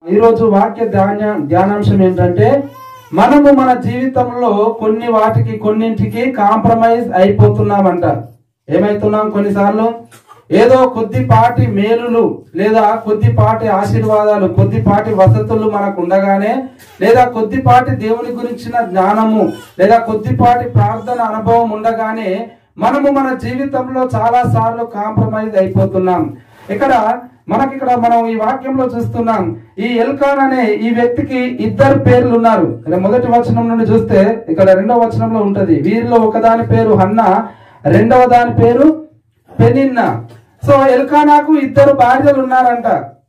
ఈరోజు వాక్య ధ్యాన ధ్యానాంశం ఏంటంటే మనము మన జీవితంలో కొన్ని వాటికి కొన్నింటికి కాంప్రమైజ్ అయిపోతున్నామంట ఏమైతున్నాం కొన్నిసార్లు ఏదో కొద్దిపాటి మేలులు లేదా కొద్దిపాటి ఆశీర్వాదాలు కొద్దిపాటి వసతులు మనకు ఉండగానే లేదా కొద్దిపాటి దేవుని గురించిన జ్ఞానము లేదా కొద్దిపాటి ప్రార్థన అనుభవం ఉండగానే మనము మన జీవితంలో చాలా సార్లు కాంప్రమైజ్ అయిపోతున్నాం ఇక్కడ మనకి ఇక్కడ మనం ఈ వాక్యంలో చూస్తున్నాం ఈ ఎల్కాన్ అనే ఈ వ్యక్తికి ఇద్దరు పేర్లు ఉన్నారు ఇక్కడ మొదటి వచనం నుండి చూస్తే ఇక్కడ రెండవ వచనంలో ఉంటది వీరిలో ఒకదాని పేరు హన్న రెండవ దాని పేరు పెనిన్న సో ఎల్కానాకు ఇద్దరు భార్యలు ఉన్నారంట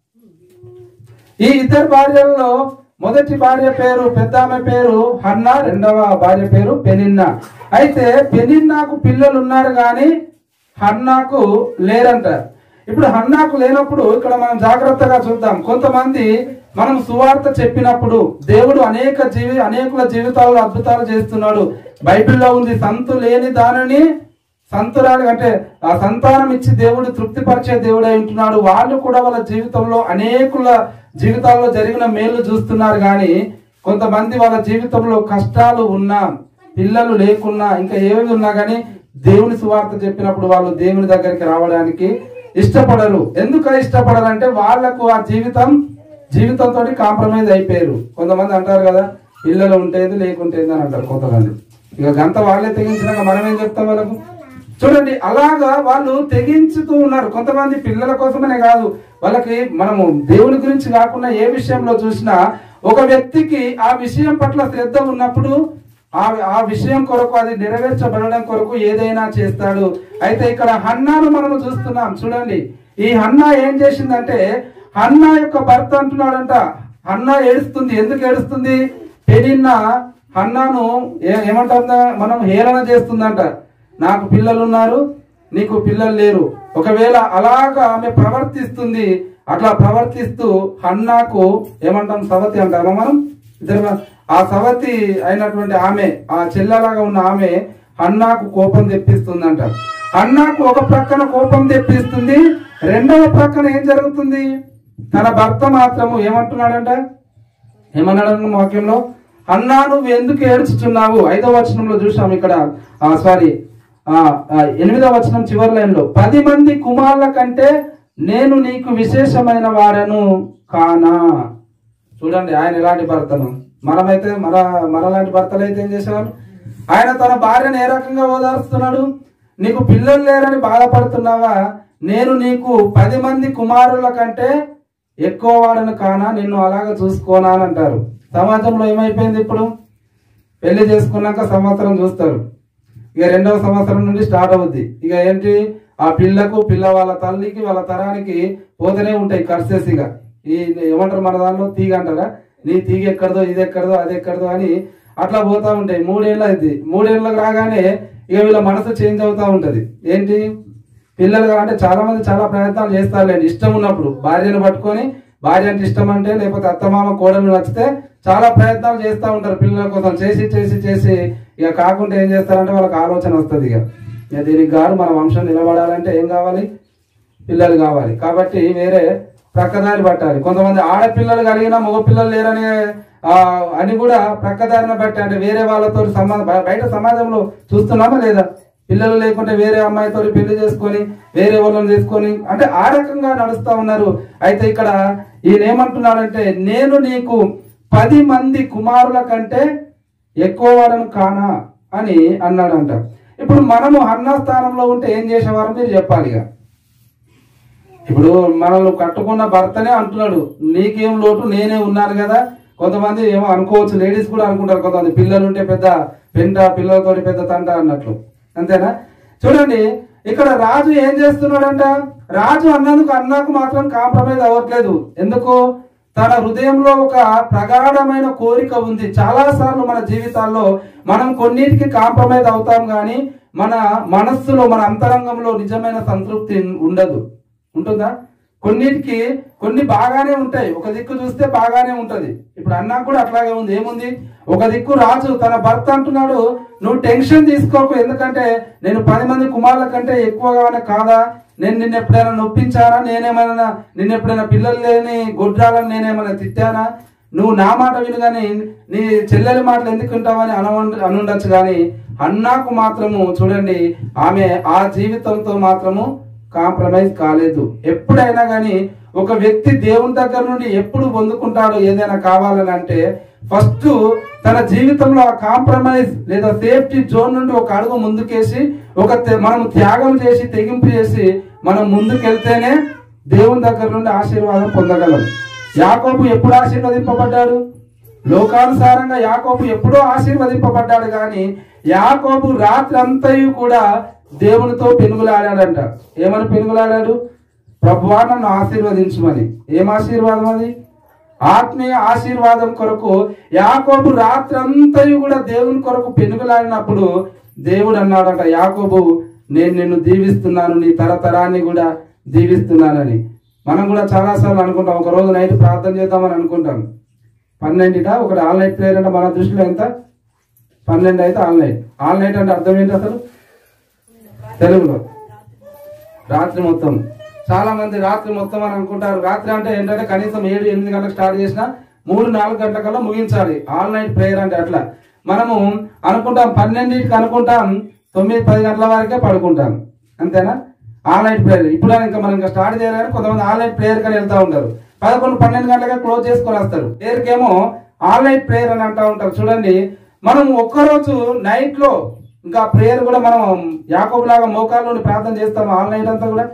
ఈ ఇద్దరు భార్యలలో మొదటి భార్య పేరు పెద్ద ఆమె పేరు హన్న రెండవ భార్య పేరు పెనిన్న అయితే పెనిన్నాకు పిల్లలు ఉన్నారు కానీ హన్నాకు లేరంట ఇప్పుడు హన్నాకు లేనప్పుడు ఇక్కడ మనం జాగ్రత్తగా చూద్దాం కొంతమంది మనం సువార్త చెప్పినప్పుడు దేవుడు అనేక జీవి అనేకుల జీవితాల్లో అద్భుతాలు చేస్తున్నాడు బైబిల్లో ఉంది సంతు లేని దానిని సంతురాలు అంటే ఆ సంతానం ఇచ్చి దేవుడు తృప్తిపరిచే దేవుడై ఉంటున్నాడు వాళ్ళు కూడా వాళ్ళ జీవితంలో అనేకుల జీవితాల్లో జరిగిన మేలు చూస్తున్నారు కానీ కొంతమంది వాళ్ళ జీవితంలో కష్టాలు ఉన్నా పిల్లలు లేకున్నా ఇంకా ఏవి ఉన్నా కానీ దేవుని సువార్త చెప్పినప్పుడు వాళ్ళు దేవుని దగ్గరికి రావడానికి ఇష్టపడరు ఎందుకు ఇష్టపడరు అంటే వాళ్ళకు ఆ జీవితం జీవితంతో కాంప్రమైజ్ అయిపోయారు కొంతమంది అంటారు కదా పిల్లలు ఉంటేది లేకుంటేది అని అంటారు కొంతమంది ఇక గంత వాళ్ళే తెగించినాక మనం ఏం చెప్తాం వాళ్ళకు చూడండి అలాగా వాళ్ళు తెగించుతూ ఉన్నారు కొంతమంది పిల్లల కోసమనే కాదు వాళ్ళకి మనము దేవుని గురించి కాకుండా ఏ విషయంలో చూసినా ఒక వ్యక్తికి ఆ విషయం పట్ల శ్రద్ధ ఉన్నప్పుడు ఆ ఆ విషయం కొరకు అది నెరవేర్చబడడం కొరకు ఏదైనా చేస్తాడు అయితే ఇక్కడ హన్నాను మనము చూస్తున్నాం చూడండి ఈ హన్నా ఏం చేసిందంటే హన్నా యొక్క భర్త అంటున్నాడంట హన్నా ఏడుస్తుంది ఎందుకు ఏడుస్తుంది పెరిన్న హన్నాను ఏ- ఏమంటుందా మనం హేళన చేస్తుందంట నాకు పిల్లలు ఉన్నారు నీకు పిల్లలు లేరు ఒకవేళ అలాగా ఆమె ప్రవర్తిస్తుంది అట్లా ప్రవర్తిస్తూ హన్నాకు ఏమంటాం సవతి అంటామా మనం ఇద్దరు ఆ సవతి అయినటువంటి ఆమె ఆ చెల్లలాగా ఉన్న ఆమె హన్నాకు కోపం తెప్పిస్తుందంట హన్నాకు ఒక ప్రక్కన కోపం తెప్పిస్తుంది రెండవ ప్రక్కన ఏం జరుగుతుంది తన భర్త మాత్రము ఏమంటున్నాడంట ఏమన్నాడు వాక్యంలో అన్నా నువ్వు ఎందుకు ఏడ్చుచున్నావు ఐదవ వచనంలో చూసాం ఇక్కడ ఆ సారీ ఆ ఆ, ఎనిమిదవ వచనం చివరి లైన్ లో పది మంది కుమారుల కంటే నేను నీకు విశేషమైన వాడను కానా చూడండి ఆయన ఎలాంటి భర్తను మనమైతే మన మనలాంటి భర్తలు అయితే ఏం చేసేవారు ఆయన తన భార్యను ఏ రకంగా ఓదారుస్తున్నాడు నీకు పిల్లలు లేరని బాధపడుతున్నావా నేను నీకు పది మంది కుమారుల కంటే ఎక్కువ వాడను కానా నిన్ను అలాగ చూసుకోనా అని అంటారు సమాజంలో ఏమైపోయింది ఇప్పుడు పెళ్లి చేసుకున్నాక సంవత్సరం చూస్తారు ఇక రెండవ సంవత్సరం నుండి స్టార్ట్ అవుద్ది ఇక ఏంటి ఆ పిల్లకు పిల్ల వాళ్ళ తల్లికి వాళ్ళ తరానికి పోతూనే ఉంటాయి కర్సెస్ ఇక ఈ ఏమంటారు మన దానిలో తీగ అంటారా నీ తీగ ఎక్కడదో ఇది ఎక్కడదో అది ఎక్కడదో అని అట్లా పోతా ఉంటాయి మూడేళ్ళు అయింది మూడేళ్ళకి రాగానే ఇక వీళ్ళ మనసు చేంజ్ అవుతా ఉంటది ఏంటి పిల్లలు కా- అంటే చాలా మంది చాలా ప్రయత్నాలు చేస్తారులేండి ఇష్టం ఉన్నప్పుడు భార్యను పట్టుకొని భార్య అంటే ఇష్టం అంటే లేకపోతే అత్తమామ కోడలు నచ్చితే చాలా ప్రయత్నాలు చేస్తూ ఉంటారు పిల్లల కోసం చేసి చేసి చేసి ఇక కాకుండా ఏం చేస్తారంటే వాళ్ళకి ఆలోచన వస్తుంది ఇక ఇక దీనికి గారు మన వంశం నిలబడాలంటే ఏం కావాలి పిల్లలు కావాలి కాబట్టి వేరే ప్రక్కదారి పట్టాలి కొంతమంది ఆడపిల్లలు కలిగిన మగ పిల్లలు లేరనే ఆ, అని కూడా ప్రక్కదారిన బట్టి అంటే వేరే వాళ్ళతో సంబంధం బయ- బయట సమాజంలో చూస్తున్నామా లేదా పిల్లలు లేకుంటే వేరే అమ్మాయితో పెళ్లి చేసుకొని వేరే వాళ్ళని చేసుకొని అంటే ఆ రకంగా నడుస్తా ఉన్నారు అయితే ఇక్కడ ఈయన ఏమంటున్నాడంటే నేను నీకు పది మంది కుమారుల కంటే ఎక్కువ వాడను కానా అని అన్నాడంట ఇప్పుడు మనము అన్న స్థానంలో ఉంటే ఏం చేసేవారు మీరు చెప్పాలి ఇక ఇప్పుడు మనల్ని కట్టుకున్న భర్తనే అంటున్నాడు నీకేం లోటు నేనే ఉన్నాను కదా కొంతమంది ఏమో అనుకోవచ్చు లేడీస్ కూడా అనుకుంటారు కొంతమంది పిల్లలు ఉంటే పెద్ద పెంట పిల్లలతో పెద్ద తంట అన్నట్లు అంతేనా చూడండి ఇక్కడ రాజు ఏం చేస్తున్నాడంట రాజు అన్నందుకు అన్నాకు మాత్రం కాంప్రమైజ్ అవ్వట్లేదు ఎందుకు తన హృదయంలో ఒక ప్రగాఢమైన కోరిక ఉంది చాలా సార్లు మన జీవితాల్లో మనం కొన్నిటికి కాంప్రమైజ్ అవుతాం కానీ మన మనస్సులో మన అంతరంగంలో నిజమైన సంతృప్తి ఉండదు ఉంటుందా కొన్నిటికి కొన్ని బాగానే ఉంటాయి ఒక దిక్కు చూస్తే బాగానే ఉంటది ఇప్పుడు అన్నా కూడా అట్లాగే ఉంది ఏముంది ఒక దిక్కు రాజు తన భర్త అంటున్నాడు నువ్వు టెన్షన్ తీసుకోకు ఎందుకంటే నేను పది మంది కుమారుల కంటే ఎక్కువగానే కాదా నేను నిన్న ఎప్పుడైనా నొప్పించానా నేనేమైనా నిన్న ఎప్పుడైనా పిల్లలు లేని గొడ్రాలని నేనేమైనా తిట్టానా నువ్వు నా మాట విను కానీ నీ చెల్లెలి మాటలు ఎందుకు వింటావని అన అనుండొచ్చు కానీ అన్నాకు మాత్రము చూడండి ఆమె ఆ జీవితంతో మాత్రము కాంప్రమైజ్ కాలేదు ఎప్పుడైనా కానీ ఒక వ్యక్తి దేవుని దగ్గర నుండి ఎప్పుడు పొందుకుంటాడో ఏదైనా కావాలని అంటే ఫస్ట్ తన జీవితంలో ఆ కాంప్రమైజ్ లేదా సేఫ్టీ జోన్ నుండి ఒక అడుగు ముందుకేసి ఒక తె- మనం త్యాగం చేసి తెగింపు చేసి మనం ముందుకెళ్తేనే దేవుని దగ్గర నుండి ఆశీర్వాదం పొందగలం యాకోబు ఎప్పుడు ఆశీర్వదింపబడ్డాడు లోకానుసారంగా యాకోబు ఎప్పుడో ఆశీర్వదింపబడ్డాడు కానీ యాకోబు రాత్రి అంతయు కూడా దేవునితో పెనుగులాడాడంట ఏమని పెనుగులాడాడు ప్రభువా నన్ను ఆశీర్వదించమని ఏం ఆశీర్వాదం అది ఆత్మీయ ఆశీర్వాదం కొరకు యాకోబు రాత్రి అంతయు కూడా దేవుని కొరకు పెనుగులాడినప్పుడు దేవుడు అన్నాడంట యాకోబు నేను నిన్ను దీవిస్తున్నాను నీ తరతరాన్ని కూడా దీవిస్తున్నానని మనం కూడా చాలాసార్లు అనుకుంటాం ఒక రోజు నైట్ ప్రార్థన చేద్దామని అనుకుంటాం పన్నెండుట ఒకటి ఆల్ నైట్ ప్రేయర్ అంటే మన దృష్టిలో ఎంత పన్నెండు అయితే ఆల్ నైట్ ఆల్ నైట్ అంటే అర్థం ఏంటి అసలు తెలుగులో రాత్రి మొత్తం చాలా మంది రాత్రి మొత్తం అని అనుకుంటారు రాత్రి అంటే ఏంటంటే కనీసం ఏడు ఎనిమిది గంటలకు స్టార్ట్ చేసినా మూడు నాలుగు గంటల ముగించాలి ఆల్ నైట్ ప్రేయర్ అంటే అట్లా మనము అనుకుంటాం పన్నెండింటికి అనుకుంటాం తొమ్మిది పది గంటల వరకే పడుకుంటాం అంతేనా ఆల్ నైట్ ప్రేయర్ ఇప్పుడు ఇంకా మనం ఇంకా స్టార్ట్ చేయాలని కొంతమంది ఆల్ నైట్ ప్రేయర్ కానీ వెళ్తా ఉంటారు పదకొండు పన్నెండు గంటలకే క్లోజ్ చేసుకొని వస్తారు ప్రేయర్కి ఏమో ఆల్ నైట్ ప్రేయర్ అని అంటా ఉంటారు చూడండి మనం ఒక్కరోజు నైట్ లో ఇంకా ప్రేయర్ కూడా మనం యాకోబు లాగా మోకాల్లో ప్రార్థన చేస్తాం ఆల్ నైట్ అంతా కూడా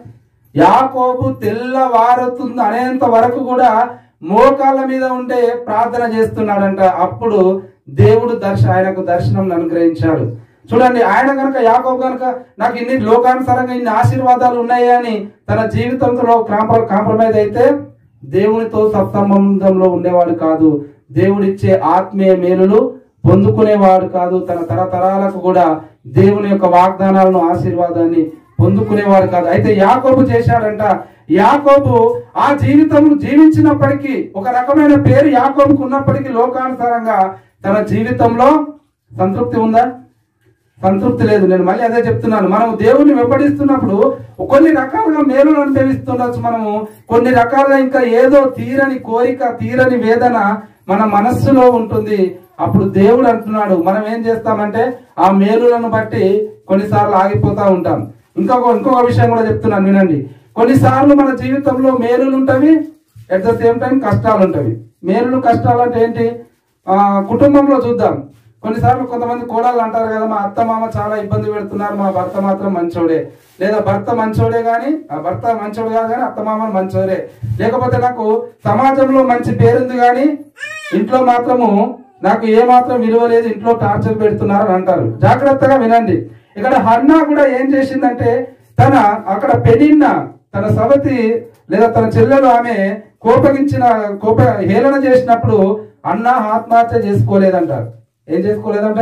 యాకోబు తెల్లవారుతుంది అనేంత వరకు కూడా మోకాళ్ళ మీద ఉండే ప్రార్థన చేస్తున్నాడంట అప్పుడు దేవుడు దర్శ ఆయనకు దర్శనం అనుగ్రహించాడు చూడండి ఆయన కనుక యాకోబు కనుక నాకు ఇన్ని లోకానుసారంగా ఇన్ని ఆశీర్వాదాలు ఉన్నాయి అని తన జీవితంలో కాంప్ర కాంప్రమైజ్ అయితే దేవునితో సత్సంబంధంలో ఉండేవాడు కాదు దేవుడిచ్చే ఆత్మీయ మేలులు పొందుకునేవాడు కాదు తన తరతరాలకు కూడా దేవుని యొక్క వాగ్దానాలను ఆశీర్వాదాన్ని పొందుకునేవాడు కాదు అయితే యాకోబు చేశాడంట యాకోబు ఆ జీవితం జీవించినప్పటికీ ఒక రకమైన పేరు యాకోబుకు ఉన్నప్పటికీ లోకానుసారంగా తన జీవితంలో సంతృప్తి ఉందా సంతృప్తి లేదు నేను మళ్ళీ అదే చెప్తున్నాను మనం దేవుణ్ణి వెంబడిస్తున్నప్పుడు కొన్ని రకాలుగా మేలును అనుభవిస్తుండొచ్చు మనము కొన్ని రకాలుగా ఇంకా ఏదో తీరని కోరిక తీరని వేదన మన మనస్సులో ఉంటుంది అప్పుడు దేవుడు అంటున్నాడు మనం ఏం చేస్తామంటే ఆ మేలులను బట్టి కొన్నిసార్లు ఆగిపోతా ఉంటాం ఇంకొక ఇంకొక విషయం కూడా చెప్తున్నాను వినండి కొన్నిసార్లు మన జీవితంలో మేలులు ఉంటవి అట్ ద సేమ్ టైం కష్టాలు ఉంటవి మేలులు కష్టాలు అంటే ఏంటి ఆ, కుటుంబంలో చూద్దాం కొన్నిసార్లు కొంతమంది కోడళ్ళు అంటారు కదా మా అత్త మామ చాలా ఇబ్బంది పెడుతున్నారు మా భర్త మాత్రం మంచోడే లేదా భర్త మంచోడే గాని ఆ భర్త మంచోడు కాదు కానీ అత్త మామ మంచోడే లేకపోతే నాకు సమాజంలో మంచి పేరుంది కానీ ఇంట్లో మాత్రము నాకు ఏ మాత్రం విలువ లేదు ఇంట్లో టార్చర్ పెడుతున్నారు అని అంటారు జాగ్రత్తగా వినండి ఇక్కడ హన్నా కూడా ఏం చేసిందంటే తన అక్కడ పెనిన్న తన సవతి లేదా తన చెల్లెలు ఆమె కోపగించిన కోప హేళన చేసినప్పుడు అన్న ఆత్మహత్య చేసుకోలేదంటారు ఏం చేసుకోలేదంట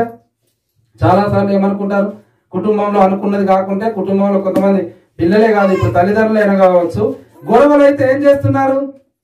చాలా సార్లు ఏమనుకుంటారు కుటుంబంలో అనుకున్నది కాకుంటే కుటుంబంలో కొంతమంది పిల్లలే కాదు ఇప్పుడు తల్లిదండ్రులు అయినా కావచ్చు గొడవలు అయితే ఏం చేస్తున్నారు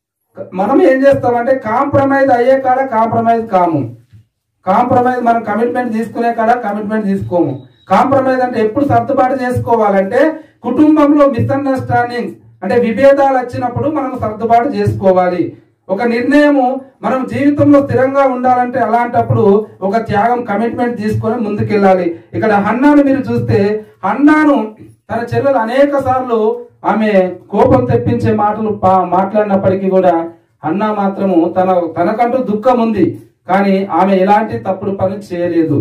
మనం ఏం చేస్తామంటే కాంప్రమైజ్ అయ్యే కాడ కాంప్రమైజ్ కాము కాంప్రమైజ్ మనం కమిట్మెంట్ తీసుకునే కాడ కమిట్మెంట్ తీసుకోము కాంప్రమైజ్ అంటే ఎప్పుడు సర్దుబాటు చేసుకోవాలంటే కుటుంబంలో మిస్అండర్స్టాండింగ్ అంటే విభేదాలు వచ్చినప్పుడు మనం సర్దుబాటు చేసుకోవాలి ఒక నిర్ణయము మనం జీవితంలో స్థిరంగా ఉండాలంటే అలాంటప్పుడు ఒక త్యాగం కమిట్మెంట్ తీసుకొని ముందుకెళ్ళాలి ఇక్కడ హన్నాను మీరు చూస్తే హన్నాను తన చెల్లెలు అనేక సార్లు ఆమె కోపం తెప్పించే మాటలు పా- మాట్లాడినప్పటికీ కూడా అన్నా మాత్రము తన తనకంటూ దుఃఖం ఉంది కానీ ఆమె ఎలాంటి తప్పుడు పని చేయలేదు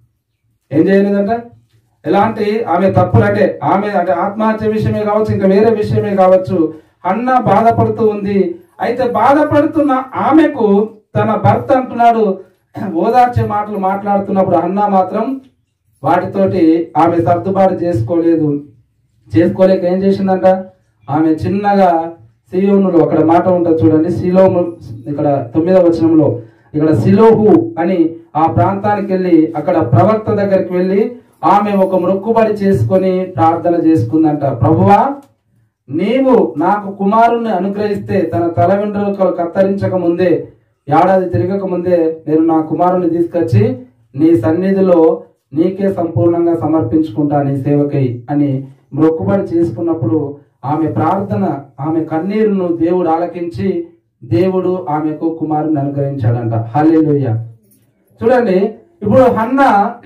ఏం చేయలేదంట ఎలాంటి ఆమె తప్పులు అంటే ఆమె అంటే ఆత్మహత్య విషయమే కావచ్చు ఇంకా వేరే విషయమే కావచ్చు అన్న బాధపడుతూ ఉంది అయితే బాధపడుతున్న ఆమెకు తన భర్త అంటున్నాడు ఓదార్చే మాటలు మాట్లాడుతున్నప్పుడు అన్న మాత్రం వాటితోటి ఆమె సర్దుబాటు చేసుకోలేదు చేసుకోలేక ఏం చేసిందంట ఆమె చిన్నగా సియోనులో అక్కడ మాట ఉంటుంది చూడండి సిలోము ఇక్కడ తొమ్మిదవ వచనంలో ఇక్కడ సిలోహు అని ఆ ప్రాంతానికి వెళ్ళి అక్కడ ప్రవక్త దగ్గరికి వెళ్ళి ఆమె ఒక మొక్కుబడి చేసుకొని ప్రార్థన చేసుకుందంట ప్రభువా నీవు నాకు కుమారుణ్ణి అనుగ్రహిస్తే తన తల వెంట్రుకలు కత్తిరించక ముందే ఏడాది తిరగక ముందే నేను నా కుమారుని తీసుకొచ్చి నీ సన్నిధిలో నీకే సంపూర్ణంగా సమర్పించుకుంటా నీ సేవకై అని మొక్కుబడి చేసుకున్నప్పుడు ఆమె ప్రార్థన ఆమె కన్నీరును దేవుడు ఆలకించి దేవుడు ఆమెకు కుమారుని అనుగ్రహించాడంట హల్లెలూయ చూడండి ఇప్పుడు హన్న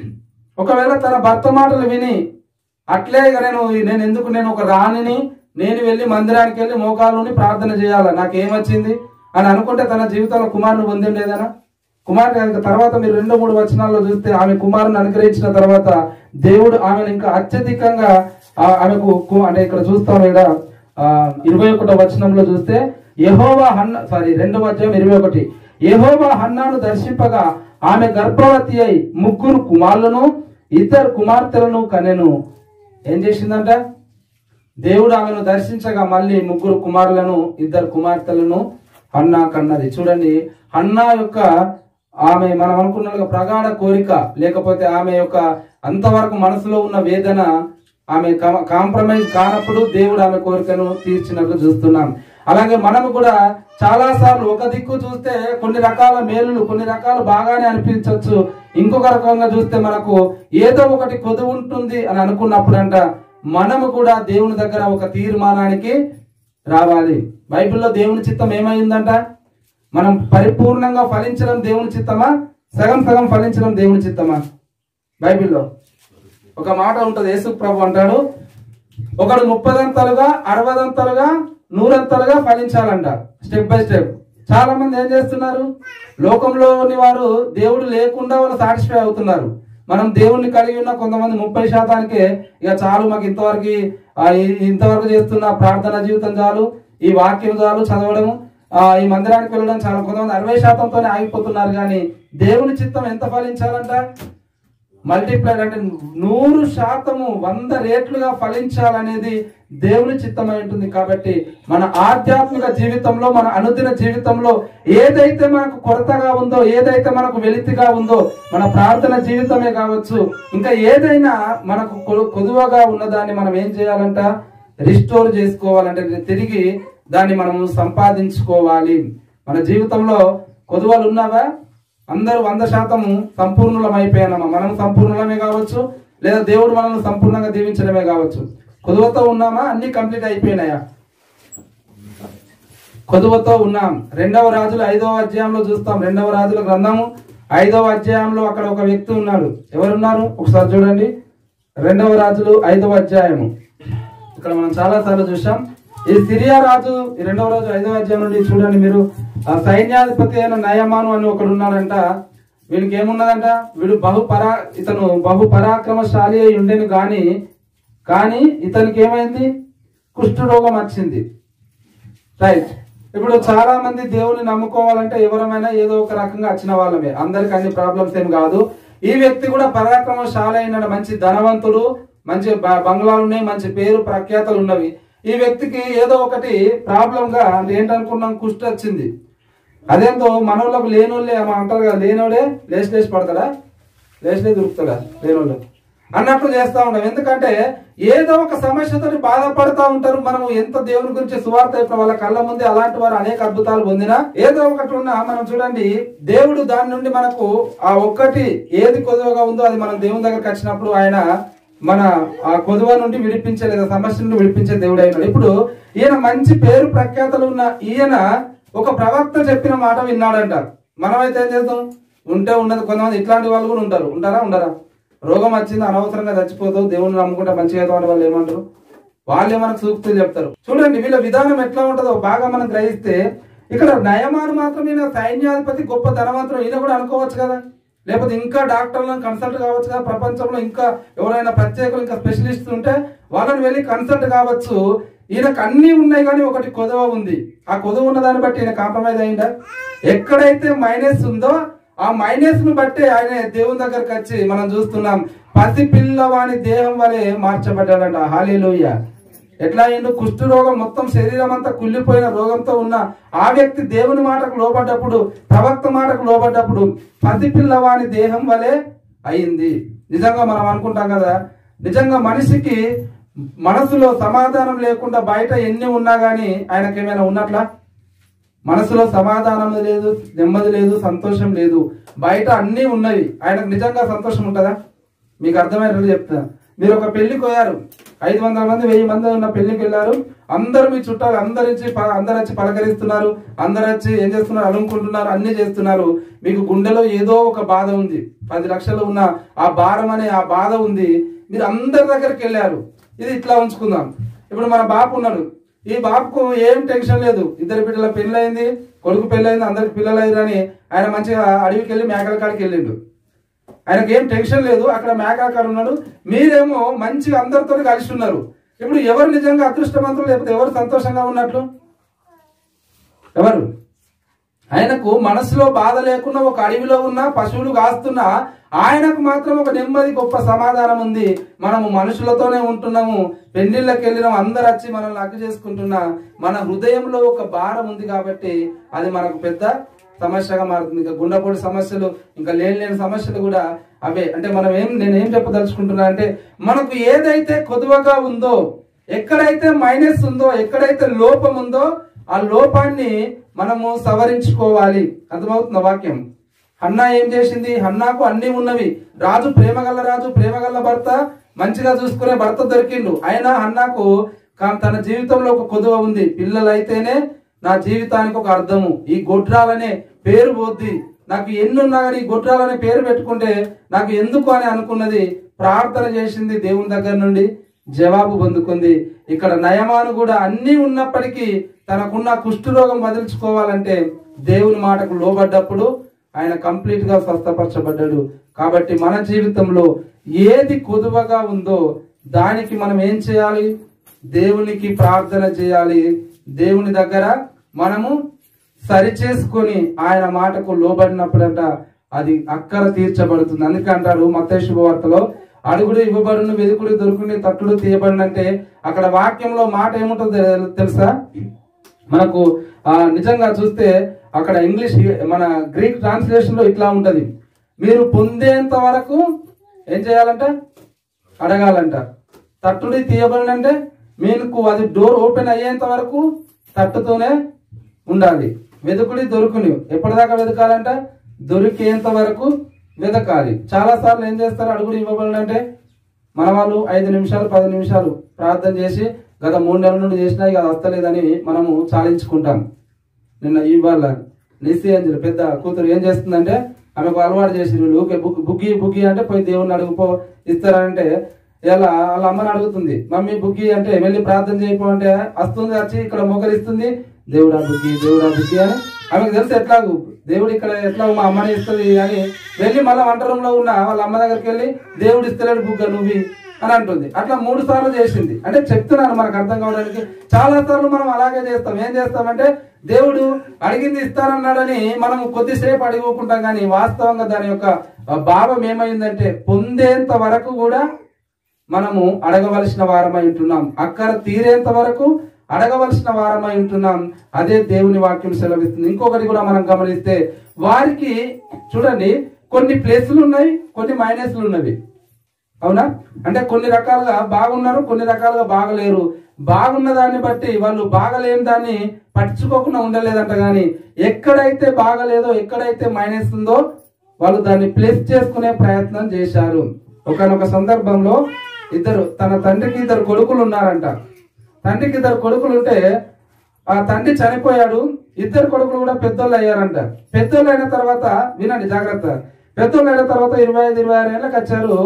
ఒకవేళ తన భర్త మాటలు విని అట్లే ఇక నేను నేను ఎందుకు నేను ఒక రాణిని నేను వెళ్ళి మందిరానికి వెళ్ళి మోకాలుని ప్రార్థన చేయాలా నాకేమొచ్చింది అని అనుకుంటే తన జీవితంలో కుమారుని పొంది ఉండేదనా కుమారుని కనుక తర్వాత మీరు రెండు మూడు వచనాల్లో చూస్తే ఆమె కుమారుని అనుగ్రహించిన తర్వాత దేవుడు ఆమెను ఇంకా అత్యధికంగా ఆ, ఆమెకు కు- అంటే ఇక్కడ చూస్తాం ఇక్కడ ఆ, ఇరవై ఒకటో వచనంలో చూస్తే యహోవా హన్న సారీ రెండవ అధ్యాయం ఇరవై ఒకటి యహోవా హన్నాను దర్శింపగా ఆమె గర్భవతి అయి ముగ్గురు కుమారులను ఇద్దరు కుమార్తెలను కనెను ఏం చేసిందంట దేవుడు ఆమెను దర్శించగా మళ్ళీ ముగ్గురు కుమారులను ఇద్దరు కుమార్తెలను హన్నా కన్నది చూడండి హన్నా యొక్క ఆమె మనం అనుకున్నట్టుగా ప్రగాఢ కోరిక లేకపోతే ఆమె యొక్క అంతవరకు మనసులో ఉన్న వేదన ఆమె కాంప్రమైజ్ కానప్పుడు దేవుడు ఆమె కోరికను తీర్చినట్లు చూస్తున్నాం అలాగే మనము కూడా చాలా సార్లు ఒక దిక్కు చూస్తే కొన్ని రకాల మేలులు కొన్ని రకాలు బాగానే అనిపించవచ్చు ఇంకొక రకంగా చూస్తే మనకు ఏదో ఒకటి కొదువు ఉంటుంది అని అనుకున్నప్పుడంట మనము కూడా దేవుని దగ్గర ఒక తీర్మానానికి రావాలి బైబిల్లో దేవుని చిత్తం ఏమైందంట మనం పరిపూర్ణంగా ఫలించడం దేవుని చిత్తమా సగం సగం ఫలించడం దేవుని చిత్తమా బైబిల్లో ఒక మాట ఉంటుంది యేసు ప్రభు అంటాడు ఒకడు ముప్పదంతలుగా అరవదంతలుగా నూరంతలుగా ఫలించాలంట స్టెప్ బై స్టెప్ చాలా మంది ఏం చేస్తున్నారు లోకంలోని వారు దేవుడు లేకుండా వాళ్ళు సాటిస్ఫై అవుతున్నారు మనం దేవుణ్ణి కలిగి ఉన్న కొంతమంది ముప్పై శాతానికే ఇక చాలు మాకు ఇంతవరకు ఆ, ఈ- ఇంతవరకు చేస్తున్న ప్రార్థన జీవితం చాలు ఈ వాక్యం చాలు చదవడము ఆ, ఈ మందిరానికి వెళ్ళడం చాలా కొంతమంది అరవై శాతంతోనే ఆగిపోతున్నారు కానీ దేవుని చిత్తం ఎంత ఫలించాలంట మల్టిప్లైడ్ అంటే నూరు శాతము వంద రేట్లుగా ఫలించాలనేది దేవుని చిత్తమై ఉంటుంది కాబట్టి మన ఆధ్యాత్మిక జీవితంలో మన అనుదిన జీవితంలో ఏదైతే మనకు కొరతగా ఉందో ఏదైతే మనకు వెలితిగా ఉందో మన ప్రార్థన జీవితమే కావచ్చు ఇంకా ఏదైనా మనకు కొ- కొదువగా ఉన్నదాన్ని మనం ఏం చేయాలంట రిస్టోర్ చేసుకోవాలంటే తిరిగి దాన్ని మనం సంపాదించుకోవాలి మన జీవితంలో కొదువలు ఉన్నావా అందరూ వంద శాతము సంపూర్ణులం అయిపోయానమ్మా మనం సంపూర్ణులమే కావచ్చు లేదా దేవుడు మనల్ని సంపూర్ణంగా దీవించడమే కావచ్చు కొదువతో ఉన్నామా అన్ని కంప్లీట్ అయిపోయినాయా కొదువతో ఉన్నాం రెండవ రాజులు ఐదవ అధ్యాయంలో చూస్తాం రెండవ రాజుల గ్రంథము ఐదవ అధ్యాయంలో అక్కడ ఒక వ్యక్తి ఉన్నాడు ఎవరున్నారు ఒకసారి చూడండి రెండవ రాజులు ఐదవ అధ్యాయము ఇక్కడ మనం చాలా సార్లు చూసాం ఈ సిరియా రాజు ఈ రెండవ రాజు ఐదవ అధ్యాయం నుండి చూడండి మీరు ఆ సైన్యాధిపతి అయిన నయమాను అని ఒకడు ఉన్నాడంట వీడికి ఏమున్నదంట వీడు బహు పరా ఇతను బహు పరాక్రమశాలి అయి ఉండేను గాని కానీ ఇతనికి ఏమైంది కుష్ఠరోగం వచ్చింది రైట్ ఇప్పుడు చాలా మంది దేవుని నమ్ముకోవాలంటే ఎవరమైనా ఏదో ఒక రకంగా వచ్చిన వాళ్ళమే అందరికి అన్ని ప్రాబ్లమ్స్ ఏం కాదు ఈ వ్యక్తి కూడా పరాక్రమశాలి అయిన మంచి ధనవంతుడు మంచి బ- బంగ్లాలు ఉన్నాయి మంచి పేరు ప్రఖ్యాతలు ఉన్నవి ఈ వ్యక్తికి ఏదో ఒకటి ప్రాబ్లం గా అంటే ఏంటనుకున్నాం కుష్టి వచ్చింది అదేంతో మనోళ్ళకు లేనోళ్ళే ఏమో అంటారు కదా లేనోడే లేచి లేచి పడతాడా లేచి లేచి దొరుకుతాడా లేనోళ్ళు అన్నట్లు చేస్తా ఉంటాం ఎందుకంటే ఏదో ఒక సమస్యతో బాధపడతా ఉంటారు మనము ఎంత దేవుని గురించి సువార్త చెప్పిన వాళ్ళ కళ్ళ ముందే అలాంటి వారు అనేక అద్భుతాలు పొందినా ఏదో ఒకటి ఉన్నా మనం చూడండి దేవుడు దాని నుండి మనకు ఆ ఒక్కటి ఏది కొదువగా ఉందో అది మనం దేవుని దగ్గరకు వచ్చినప్పుడు ఆయన మన ఆ కొదువ నుండి విడిపించే లేదా సమస్య నుండి విడిపించే దేవుడు అయినాడు ఇప్పుడు ఈయన మంచి పేరు ప్రఖ్యాతలు ఉన్న ఈయన ఒక ప్రవక్త చెప్పిన మాట విన్నాడంట మనమైతే ఏం చేద్దాం ఉంటే ఉన్నది కొంతమంది ఇట్లాంటి వాళ్ళు కూడా ఉంటారు ఉంటారా ఉండరా రోగం వచ్చింది అనవసరంగా చచ్చిపోతావు దేవుని నమ్ముకుంటే మంచిగా అవుతావు అని వాళ్ళు ఏమంటారు వాళ్ళే మనకు సూక్తులు చెప్తారు చూడండి వీళ్ళ విధానం ఎట్లా ఉంటుందో బాగా మనం గ్రహిస్తే ఇక్కడ నయమాను మాత్రం ఈయన సైన్యాధిపతి గొప్ప ధనవంతుడు ఈయన కూడా అనుకోవచ్చు కదా లేకపోతే ఇంకా డాక్టర్లను కన్సల్ట్ కావచ్చు కదా ప్రపంచంలో ఇంకా ఎవరైనా ప్రత్యేకులు ఇంకా స్పెషలిస్ట్ ఉంటే వాళ్ళని వెళ్ళి కన్సల్ట్ కావచ్చు ఈయనకు అన్ని ఉన్నాయి కానీ ఒకటి కొదవ ఉంది ఆ కొదవ ఉన్న దాన్ని బట్టి ఈయన కాంప్రమైజ్ అయిందా ఎక్కడైతే మైనస్ ఉందో ఆ మైనస్ ను బట్టి ఆయన దేవుని దగ్గరకు వచ్చి మనం చూస్తున్నాం పసి పిల్లవాని దేహం వలె మార్చబడ్డాడంట హాలేలోయ ఎట్లా అయిండు కుష్ఠ రోగం మొత్తం శరీరం అంతా కుళ్ళిపోయిన రోగంతో ఉన్న ఆ వ్యక్తి దేవుని మాటకు లోబడ్డప్పుడు ప్రవక్త మాటకు లోబడ్డప్పుడు పసి పిల్లవాని దేహం వలె అయింది నిజంగా మనం అనుకుంటాం కదా నిజంగా మనిషికి మనసులో సమాధానం లేకుండా బయట ఎన్ని ఉన్నా గానీ ఆయనకి ఏమైనా ఉన్నట్లా మనసులో సమాధానం లేదు నెమ్మది లేదు సంతోషం లేదు బయట అన్నీ ఉన్నవి ఆయనకు నిజంగా సంతోషం ఉంటుందా మీకు అర్థమైనట్లు చెప్తా మీరు ఒక పెళ్లికి పోయారు ఐదు వందల మంది వెయ్యి మంది ఉన్న పెళ్లికి వెళ్ళారు అందరు మీ చుట్టాలు అందరు వచ్చి ప- అందరు వచ్చి పలకరిస్తున్నారు అందరు వచ్చి ఏం చేస్తున్నారు అలుముకుంటున్నారు అన్ని చేస్తున్నారు మీకు గుండెలో ఏదో ఒక బాధ ఉంది పది లక్షలు ఉన్న ఆ భారం అనే ఆ బాధ ఉంది మీరు అందరి దగ్గరికి వెళ్ళారు ఇది ఇట్లా ఉంచుకుందాం ఇప్పుడు మన బాపు ఉన్నాడు ఈ బాబుకు ఏం టెన్షన్ లేదు ఇద్దరు బిడ్డల పెళ్ళైంది కొడుకు పెళ్ళైంది అందరికి పిల్లలు అయ్యారని ఆయన మంచిగా అడవికి వెళ్ళి మేకల కాడికి వెళ్ళిండు ఆయనకి ఏం టెన్షన్ లేదు అక్కడ మేకల కాడ ఉన్నాడు మీరేమో మంచిగా అందరితో కలిసి ఉన్నారు ఇప్పుడు ఎవరు నిజంగా అదృష్టవంతులు లేకపోతే ఎవరు సంతోషంగా ఉన్నట్లు ఎవరు ఆయనకు మనసులో బాధ లేకుండా ఒక అడవిలో ఉన్న పశువులు కాస్తున్నా ఆయనకు మాత్రం ఒక నెమ్మది గొప్ప సమాధానం ఉంది మనము మనుషులతోనే ఉంటున్నాము పెళ్లిళ్ళకి వెళ్ళినాం అందరు వచ్చి మనల్ని అగ్గు చేసుకుంటున్నా మన హృదయంలో ఒక భారం ఉంది కాబట్టి అది మనకు పెద్ద సమస్యగా మారుతుంది ఇంకా గుండెపోటు సమస్యలు ఇంకా లేని లేని సమస్యలు కూడా అవే అంటే మనం ఏం నేను ఏం చెప్పదలుచుకుంటున్నా అంటే మనకు ఏదైతే కొదువగా ఉందో ఎక్కడైతే మైనస్ ఉందో ఎక్కడైతే లోపం ఉందో ఆ లోపాన్ని మనము సవరించుకోవాలి అర్థమవుతుంది వాక్యం హన్నా ఏం చేసింది హన్నాకు అన్ని ఉన్నవి రాజు ప్రేమగల రాజు ప్రేమగల భర్త మంచిగా చూసుకునే భర్త దొరికిండు అయినా హన్నాకు కా- తన జీవితంలో ఒక కొదువ ఉంది పిల్లలైతేనే నా జీవితానికి ఒక అర్థము ఈ గొడ్రాలనే పేరు పోద్ది నాకు ఎన్నున్నా కానీ ఈ గొడ్రాలనే పేరు పెట్టుకుంటే నాకు ఎందుకు అని అనుకున్నది ప్రార్థన చేసింది దేవుని దగ్గర నుండి జవాబు పొందుకుంది ఇక్కడ నయమాను కూడా అన్ని ఉన్నప్పటికీ తనకున్న కుష్ఠరోగం వదిలించుకోవాలంటే దేవుని మాటకు లోబడ్డప్పుడు ఆయన కంప్లీట్ గా స్వస్థపరచబడ్డాడు కాబట్టి మన జీవితంలో ఏది కొదువగా ఉందో దానికి మనం ఏం చేయాలి దేవునికి ప్రార్థన చేయాలి దేవుని దగ్గర మనము సరిచేసుకొని ఆయన మాటకు లోబడినప్పుడంట అది అక్కర తీర్చబడుతుంది అందుకే అంటారు మత శుభవార్తలో అడుగుడు ఇవ్వబడును వెదుకుడు దొరుకుని తట్టుడు తీయబడినంటే అక్కడ వాక్యంలో మాట ఏముంటుందో తె- తెలుసా మనకు ఆ, నిజంగా చూస్తే అక్కడ ఇంగ్లీష్ మన గ్రీక్ ట్రాన్స్లేషన్ లో ఇట్లా ఉంటది మీరు పొందేంత వరకు ఏం చేయాలంట అడగాలంట తట్టుడి తీయబడినంటే మీకు అది డోర్ ఓపెన్ అయ్యేంత వరకు తట్టుతూనే ఉండాలి వెతుకుడి దొరుకుని ఎప్పటిదాకా వెతకాలంట దొరికేంత వరకు వెతకాలి చాలా సార్లు ఏం చేస్తారు అడుగుడు ఇవ్వబడినంటే మన వాళ్ళు ఐదు నిమిషాలు పది నిమిషాలు ప్రార్థన చేసి గత మూడు నెలల నుండి చేసినా ఇక అది వస్తలేదని మనము చాలించుకుంటాం నిన్న ఇవాళ నిస్సి అంజలి పెద్ద కూతురు ఏం చేస్తుందంటే ఆమెకు అలవాటు చేసి వీళ్ళు ఊకే బుక్ బుగ్గి బుగ్గి అంటే పోయి దేవుణ్ణి అడుగుపో ఇస్తారంటే ఇలా వాళ్ళ అమ్మని అడుగుతుంది మమ్మీ బుగ్గి అంటే వెళ్ళి ప్రార్థన చేయపో అంటే వస్తుంది వచ్చి ఇక్కడ మొగలిస్తుంది దేవుడా బుగ్గి దేవుడా బుగ్గి అని ఆమెకు తెలుసు ఎట్లాగు దేవుడు ఇక్కడ ఎట్లా మా అమ్మని ఇస్తుంది అని వెళ్ళి మళ్ళీ వంట రూమ్ లో ఉన్న వాళ్ళ అమ్మ దగ్గరికి వెళ్ళి దేవుడు ఇస్తలేడు బుగ్గ నువ్వు అని అంటుంది అట్లా మూడు సార్లు చేసింది అంటే చెప్తున్నాను మనకు అర్థం కావడానికి చాలా సార్లు మనం అలాగే చేస్తాం ఏం చేస్తామంటే దేవుడు అడిగింది ఇస్తానన్నాడని మనం కొద్దిసేపు అడుగుకుంటాం కానీ వాస్తవంగా దాని యొక్క భావం ఏమైందంటే పొందేంత వరకు కూడా మనము అడగవలసిన వారమై ఉంటున్నాం అక్కర తీరేంత వరకు అడగవలసిన వారమై ఉంటున్నాం అదే దేవుని వాక్యం సెలవిస్తుంది ఇంకొకటి కూడా మనం గమనిస్తే వారికి చూడండి కొన్ని ప్లేసులు ఉన్నాయి కొన్ని మైనస్లు ఉన్నవి అవునా అంటే కొన్ని రకాలుగా బాగున్నారు కొన్ని రకాలుగా బాగలేరు బాగున్న దాన్ని బట్టి వాళ్ళు బాగలేని దాన్ని పట్టించుకోకుండా ఉండలేదంట గాని ఎక్కడైతే బాగలేదో ఎక్కడైతే మైనస్ ఉందో వాళ్ళు దాన్ని ప్లేస్ చేసుకునే ప్రయత్నం చేశారు ఒకనొక సందర్భంలో ఇద్దరు తన తండ్రికి ఇద్దరు కొడుకులు ఉన్నారంట తండ్రికి ఇద్దరు కొడుకులు ఉంటే ఆ తండ్రి చనిపోయాడు ఇద్దరు కొడుకులు కూడా పెద్దోళ్ళు అయ్యారంట పెద్దోళ్ళు అయిన తర్వాత వినండి జాగ్రత్త పెద్దోళ్ళు అయిన తర్వాత ఇరవై ఐదు ఇరవై ఆరు ఏళ్ళకి వచ్చారు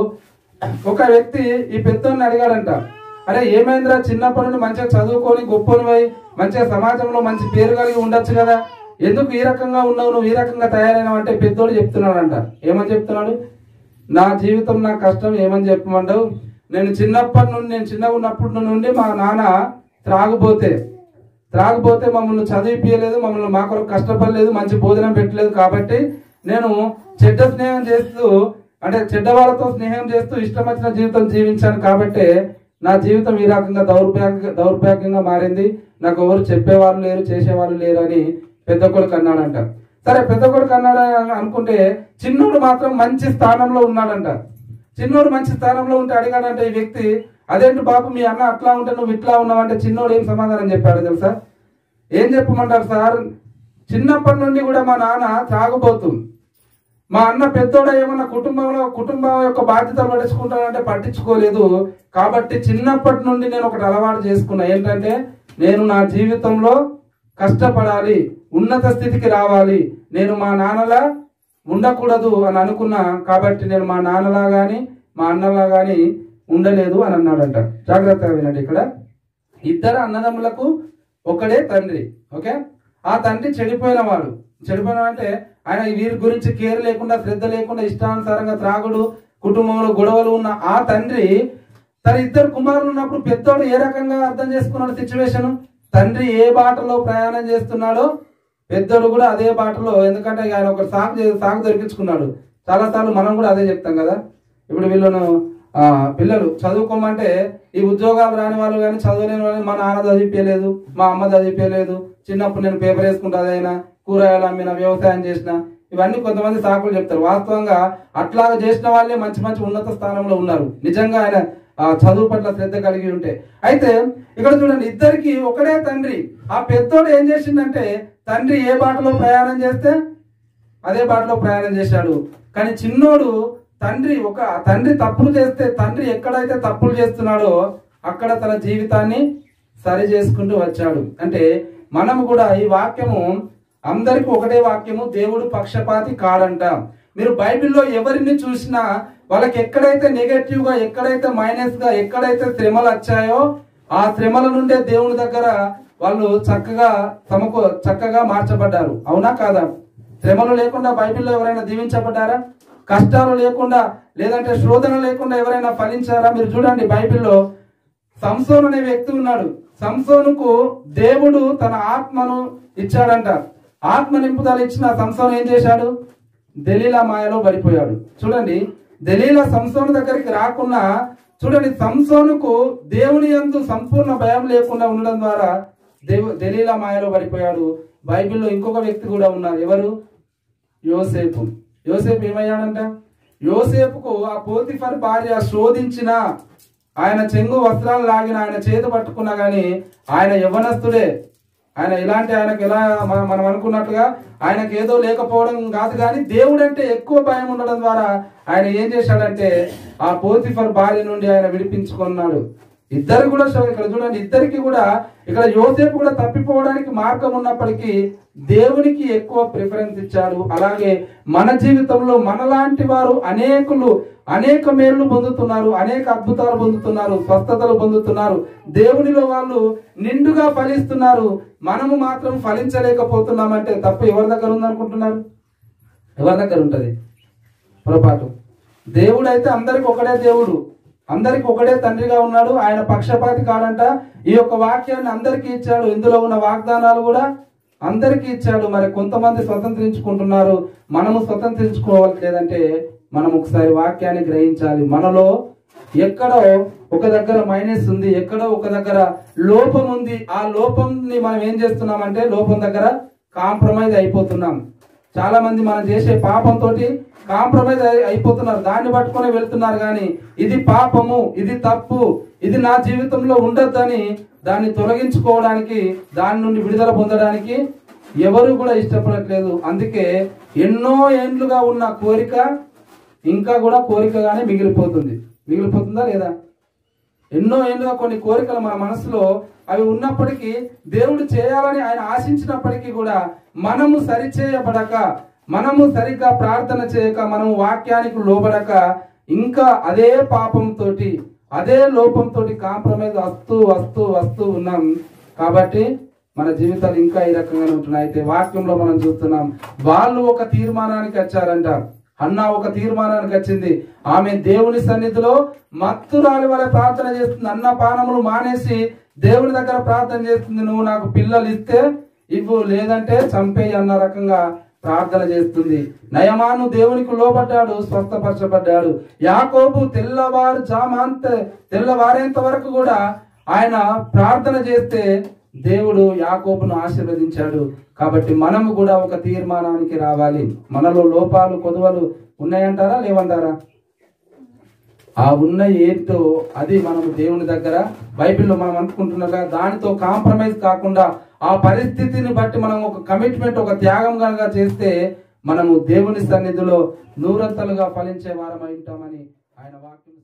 ఒక వ్యక్తి ఈ పెద్దోడిని అడిగాడంట అరే ఏమైందిరా చిన్నప్పటి నుండి మంచిగా చదువుకొని గొప్పనివై మంచిగా సమాజంలో మంచి పేరు కలిగి ఉండొచ్చు కదా ఎందుకు ఈ రకంగా ఉన్నావు నువ్వు ఈ రకంగా తయారైనావు అంటే పెద్దోడు చెప్తున్నాడంట ఏమని చెప్తున్నాడు నా జీవితం నా కష్టం ఏమని చెప్పమంటావు నేను చిన్నప్పటి నుండి నేను చిన్నగా ఉన్నప్పటి నుండి మా నాన్న త్రాగుపోతే త్రాగుపోతే మమ్మల్ని చదివిపించలేదు మమ్మల్ని మా కొరకు కష్టపడలేదు మంచి భోజనం పెట్టలేదు కాబట్టి నేను చెడ్డ స్నేహం చేస్తూ అంటే చెడ్డ వాళ్ళతో స్నేహం చేస్తూ ఇష్టం వచ్చిన జీవితం జీవించాను కాబట్టి నా జీవితం ఈ రకంగా దౌర్భాగ్య దౌర్భాగ్యంగా మారింది నాకు ఎవరు చెప్పేవాళ్ళు లేరు చేసేవాళ్ళు లేరు అని పెద్ద కొడుకు అన్నాడంట సరే పెద్ద కొడుకు అన్నాడు అని అనుకుంటే చిన్నోడు మాత్రం మంచి స్థానంలో ఉన్నాడంట చిన్నోడు మంచి స్థానంలో ఉంటే అడిగాడంటే ఈ వ్యక్తి అదేంటి బాబు మీ అన్న అట్లా ఉంటే నువ్వు ఇట్లా ఉన్నావు అంటే చిన్నోడు ఏం సమాధానం చెప్పాడు తెలుసా ఏం చెప్పమంటారు సార్ చిన్నప్పటి నుండి కూడా మా నాన్న త్రాగుబోతుంది మా అన్న పెద్దోడ ఏమన్నా కుటుంబంలో కుటుంబం యొక్క బాధ్యతలు పట్టించుకుంటానంటే పట్టించుకోలేదు కాబట్టి చిన్నప్పటి నుండి నేను ఒకటి అలవాటు చేసుకున్నా ఏంటంటే నేను నా జీవితంలో కష్టపడాలి ఉన్నత స్థితికి రావాలి నేను మా నాన్నలా ఉండకూడదు అని అనుకున్నా కాబట్టి నేను మా నాన్నలా గాని మా అన్నలా గాని ఉండలేదు అని అన్నాడంట జాగ్రత్తగా వినండి ఇక్కడ ఇద్దరు అన్నదమ్ములకు ఒకడే తండ్రి ఓకే ఆ తండ్రి చెడిపోయిన వాడు చెడిపోయిన అంటే ఆయన వీరి గురించి కేర్ లేకుండా శ్రద్ధ లేకుండా ఇష్టానుసారంగా త్రాగుడు కుటుంబంలో గొడవలు ఉన్న ఆ తండ్రి తన ఇద్దరు కుమారులు ఉన్నప్పుడు పెద్దోడు ఏ రకంగా అర్థం చేసుకున్నాడు సిచ్యువేషన్ తండ్రి ఏ బాటలో ప్రయాణం చేస్తున్నాడో పెద్దోడు కూడా అదే బాటలో ఎందుకంటే ఆయన ఒక సాగు చే- సాగు దొరికించుకున్నాడు చాలా సార్లు మనం కూడా అదే చెప్తాం కదా ఇప్పుడు వీళ్ళను ఆ, పిల్లలు చదువుకోమంటే ఈ ఉద్యోగాలు రాని వాళ్ళు కానీ చదవలేని వాళ్ళు మా నాన్న చదివిపోయలేదు మా అమ్మ చదివిపోయలేదు చిన్నప్పుడు నేను పేపర్ వేసుకుంటా అదైనా కూరగాయలు అమ్మిన వ్యవసాయం చేసిన ఇవన్నీ కొంతమంది సాకులు చెప్తారు వాస్తవంగా అట్లాగా చేసిన వాళ్ళే మంచి మంచి ఉన్నత స్థానంలో ఉన్నారు నిజంగా ఆయన ఆ చదువు పట్ల శ్రద్ధ కలిగి ఉంటే అయితే ఇక్కడ చూడండి ఇద్దరికి ఒకడే తండ్రి ఆ పెద్దోడు ఏం చేసిందంటే తండ్రి ఏ బాటలో ప్రయాణం చేస్తే అదే బాటలో ప్రయాణం చేశాడు కానీ చిన్నోడు తండ్రి ఒక తండ్రి తప్పులు చేస్తే తండ్రి ఎక్కడైతే తప్పులు చేస్తున్నాడో అక్కడ తన జీవితాన్ని సరి చేసుకుంటూ వచ్చాడు అంటే మనము కూడా ఈ వాక్యము అందరికి ఒకటే వాక్యము దేవుడు పక్షపాతి కాడంట మీరు బైబిల్లో ఎవరిని చూసినా వాళ్ళకి ఎక్కడైతే నెగటివ్ గా ఎక్కడైతే మైనస్ గా ఎక్కడైతే శ్రమలు వచ్చాయో ఆ శ్రమల నుండే దేవుని దగ్గర వాళ్ళు చక్కగా తమకు చక్కగా మార్చబడ్డారు అవునా కాదా శ్రమలు లేకుండా బైబిల్లో ఎవరైనా దీవించబడ్డారా కష్టాలు లేకుండా లేదంటే శోధన లేకుండా ఎవరైనా ఫలించారా మీరు చూడండి బైబిల్లో సంసోన్ అనే వ్యక్తి ఉన్నాడు సంసోనుకు దేవుడు తన ఆత్మను ఇచ్చాడంట ఆత్మ నింపుదల ఇచ్చిన సంసోన్ ఏం చేశాడు దలీలా మాయలో పడిపోయాడు చూడండి దలీలా సంసోను దగ్గరికి రాకున్నా చూడండి సంసోనుకు దేవుని యందు సంపూర్ణ భయం లేకుండా ఉండడం ద్వారా దేవు దలీలా మాయలో పడిపోయాడు బైబిల్లో ఇంకొక వ్యక్తి కూడా ఉన్నారు ఎవరు యోసేపు యోసేపు ఏమయ్యాడంట యోసేపుకు ఆ పోతిఫర్ భార్య శోధించిన ఆయన చెంగు వస్త్రాలు లాగిన ఆయన చేతి పట్టుకున్నా గాని ఆయన యవనస్తుడే ఆయన ఇలాంటి ఆయనకు ఎలా మనం మనం అనుకున్నట్లుగా ఆయనకు ఏదో లేకపోవడం కాదు కానీ దేవుడు అంటే ఎక్కువ భయం ఉండడం ద్వారా ఆయన ఏం చేశాడంటే ఆ పోతిఫర్ భార్య నుండి ఆయన విడిపించుకున్నాడు ఇద్దరు కూడా సో ఇక్కడ చూడండి ఇద్దరికి కూడా ఇక్కడ యోసేపు కూడా తప్పిపోవడానికి మార్గం ఉన్నప్పటికీ దేవునికి ఎక్కువ ప్రిఫరెన్స్ ఇచ్చాడు అలాగే మన జీవితంలో మనలాంటి వారు అనేకులు అనేక మేళ్లు పొందుతున్నారు అనేక అద్భుతాలు పొందుతున్నారు స్వస్థతలు పొందుతున్నారు దేవునిలో వాళ్ళు నిండుగా ఫలిస్తున్నారు మనము మాత్రం ఫలించలేకపోతున్నామంటే తప్పు ఎవరి దగ్గర ఉందనుకుంటున్నారు ఎవరి దగ్గర ఉంటది పొరపాటు దేవుడు అయితే అందరికి ఒకడే దేవుడు అందరికి ఒకడే తండ్రిగా ఉన్నాడు ఆయన పక్షపాతి కాడంట ఈ యొక్క వాక్యాన్ని అందరికీ ఇచ్చాడు ఇందులో ఉన్న వాగ్దానాలు కూడా అందరికీ ఇచ్చాడు మరి కొంతమంది స్వతంత్రించుకుంటున్నారు మనము స్వతంత్రించుకోవట్లేదంటే మనం ఒకసారి వాక్యాన్ని గ్రహించాలి మనలో ఎక్కడో ఒక దగ్గర మైనస్ ఉంది ఎక్కడో ఒక దగ్గర లోపం ఉంది ఆ లోపంని మనం ఏం చేస్తున్నామంటే లోపం దగ్గర కాంప్రమైజ్ అయిపోతున్నాం చాలా మంది మనం చేసే పాపంతో కాంప్రమైజ్ అయి- అయిపోతున్నారు దాన్ని పట్టుకొని వెళ్తున్నారు కానీ ఇది పాపము ఇది తప్పు ఇది నా జీవితంలో ఉండొద్దని దాన్ని తొలగించుకోవడానికి దాని నుండి విడుదల పొందడానికి ఎవరు కూడా ఇష్టపడట్లేదు అందుకే ఎన్నో ఏండ్లుగా ఉన్న కోరిక ఇంకా కూడా కోరికగానే మిగిలిపోతుంది మిగిలిపోతుందా లేదా ఎన్నో ఏళ్ళుగా కొన్ని కోరికలు మన మనసులో అవి ఉన్నప్పటికీ దేవుడు చేయాలని ఆయన ఆశించినప్పటికీ కూడా మనము సరిచేయబడక మనము సరిగ్గా ప్రార్థన చేయక మనము వాక్యానికి లోబడక ఇంకా అదే పాపంతో అదే లోపంతో కాంప్రమైజ్ వస్తూ వస్తూ వస్తూ ఉన్నాం కాబట్టి మన జీవితాలు ఇంకా ఈ రకంగానే ఉంటున్నాయి అయితే వాక్యంలో మనం చూస్తున్నాం వాళ్ళు ఒక తీర్మానానికి వచ్చారంట అన్న ఒక తీర్మానానికి వచ్చింది ఆమె దేవుని సన్నిధిలో మత్తురాలి వల్ల ప్రార్థన చేస్తుంది అన్న పానములు మానేసి దేవుని దగ్గర ప్రార్థన చేస్తుంది నువ్వు నాకు పిల్లలు ఇస్తే ఇవ్వు లేదంటే చంపేయి అన్న రకంగా ప్రార్థన చేస్తుంది నయమాను దేవునికి లోబడ్డాడు స్వస్థపరచబడ్డాడు యాకోబు తెల్లవారు జామాంత తెల్లవారేంత వరకు కూడా ఆయన ప్రార్థన చేస్తే దేవుడు యాకోబును ఆశీర్వదించాడు కాబట్టి మనము కూడా ఒక తీర్మానానికి రావాలి మనలో లోపాలు కొదువలు ఉన్నాయంటారా లేవంటారా ఆ ఉన్న ఏంటో అది మనం దేవుని దగ్గర బైబిల్లో మనం అనుకుంటున్నగా దానితో కాంప్రమైజ్ కాకుండా ఆ పరిస్థితిని బట్టి మనం ఒక కమిట్మెంట్ ఒక త్యాగం కనుక చేస్తే మనము దేవుని సన్నిధిలో నూరంతలుగా ఫలించే వారమై ఉంటామని ఆయన వాక్యం